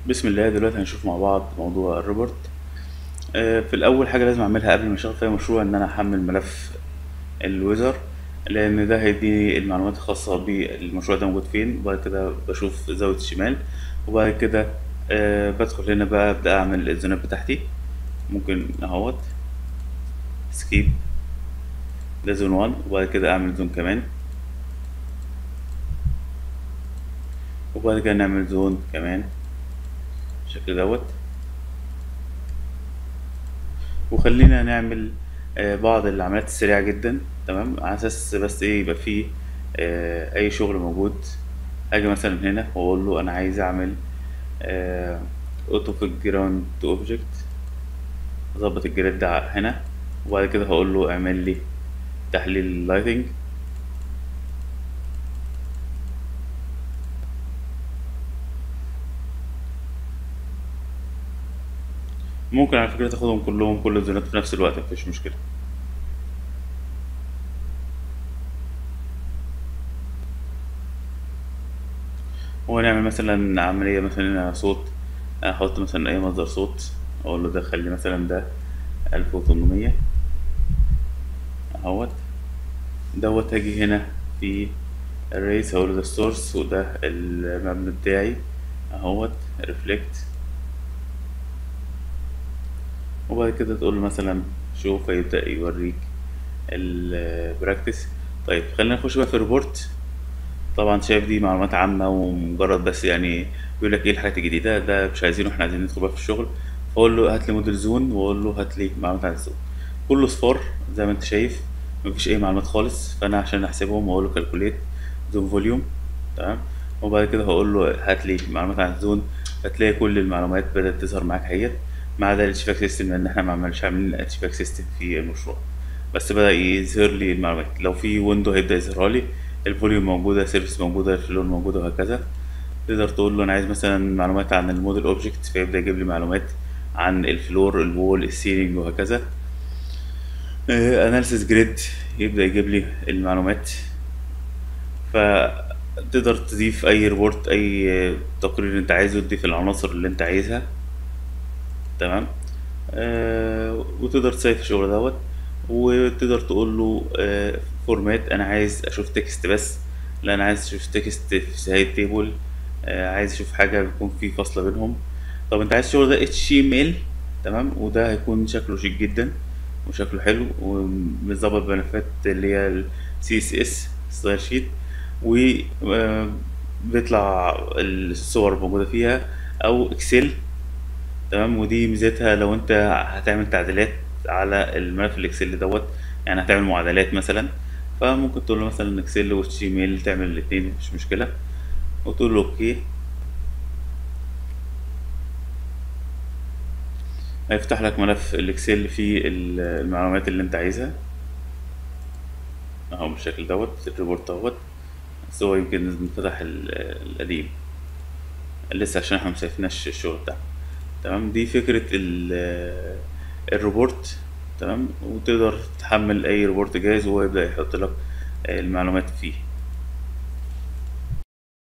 بسم الله دلوقتي هنشوف مع بعض موضوع الريبورت آه، في الاول حاجه لازم اعملها قبل ما اشتغل في أي مشروع ان انا احمل ملف الويزر لان ده هيديني المعلومات الخاصه بالمشروع ده موجود فين وبعد كده بشوف زاويه الشمال وبعد كده آه، بدخل هنا بقى ابدا اعمل الزونات بتاعتي ممكن اهوت سكيب ده زون 1 وبعد كده اعمل زون كمان وبعد كده نعمل زون كمان بالشكل دوت وخلينا نعمل آه، بعض العمليات السريعة جدا تمام على اساس بس ايه يبقى فيه آه، اي شغل موجود اجي مثلا هنا واقول له انا عايز اعمل اوتو في جراوند اوبجكت اظبط الجريد ده هنا وبعد كده هقول له اعمل لي تحليل لايتنج ممكن على فكرة تاخدهم كلهم كل الزونات في نفس الوقت مفيش مشكلة ونعمل مثلا عملية مثلا هنا صوت احط مثلا اي مصدر صوت اقول له ده خلي مثلا ده الف وتمنمية اهوت دوت هاجي هنا في الريس هقول له ده السورس وده المبنى بتاعي اهوت ريفلكت وبعد كده تقول له مثلا شوف هيبدأ يوريك البراكتس طيب خلينا نخش بقى في الريبورت طبعا شايف دي معلومات عامة ومجرد بس يعني بيقول لك ايه الحاجات الجديدة ده مش عايزينه احنا عايزين ندخل بقى في الشغل فاقول له هات لي موديل زون واقول له هات لي معلومات عن الزون كله صفار زي ما انت شايف مفيش اي معلومات خالص فانا عشان احسبهم هقول له كالكوليت زون فوليوم تمام وبعد كده هقول له هات لي معلومات عن الزون هتلاقي كل المعلومات بدأت تظهر معاك اهيت ما عدا الاتشباك سيستم لان احنا ما عملناش عاملين اتشباك سيستم في المشروع بس بدأ يظهر لي المعلومات لو في ويندو هيبدأ يظهرها لي الفوليوم موجودة سيرفيس موجودة الفلون موجودة وهكذا تقدر تقول له انا عايز مثلا معلومات عن الموديل اوبجكت فيبدأ يجيب لي معلومات عن الفلور الوول السيلينج وهكذا اناليسيس جريد يبدأ يجيب لي المعلومات فتقدر تضيف اي ريبورت اي تقرير انت عايزه تضيف العناصر اللي انت عايزها تمام آه وتقدر تسيف الشغل دوت وتقدر تقول له آه فورمات انا عايز اشوف تكست بس لا انا عايز اشوف تكست في هاي التيبل آه عايز اشوف حاجه بيكون في فاصله بينهم طب انت عايز الشغل ده اتش ام ال تمام وده هيكون شكله شيك جدا وشكله حلو ومتظبط بملفات اللي هي السي اس اس ستايل شيت و آه، بيطلع الصور موجوده فيها او اكسل تمام ودي ميزتها لو انت هتعمل تعديلات على الملف الاكسل دوت يعني هتعمل معادلات مثلا فممكن تقول له مثلا اكسل واتش ميل تعمل الاثنين مش مشكله وتقول له اوكي هيفتح لك ملف الاكسل فيه ال- المعلومات اللي انت عايزها اهو بالشكل دوت الريبورت دوت بس هو يمكن فتح القديم لسه عشان احنا مسيفناش الشغل بتاعنا تمام دي فكرة ال- الريبورت تمام وتقدر تحمل اي ريبورت جاهز وهو يبدأ يحط لك المعلومات فيه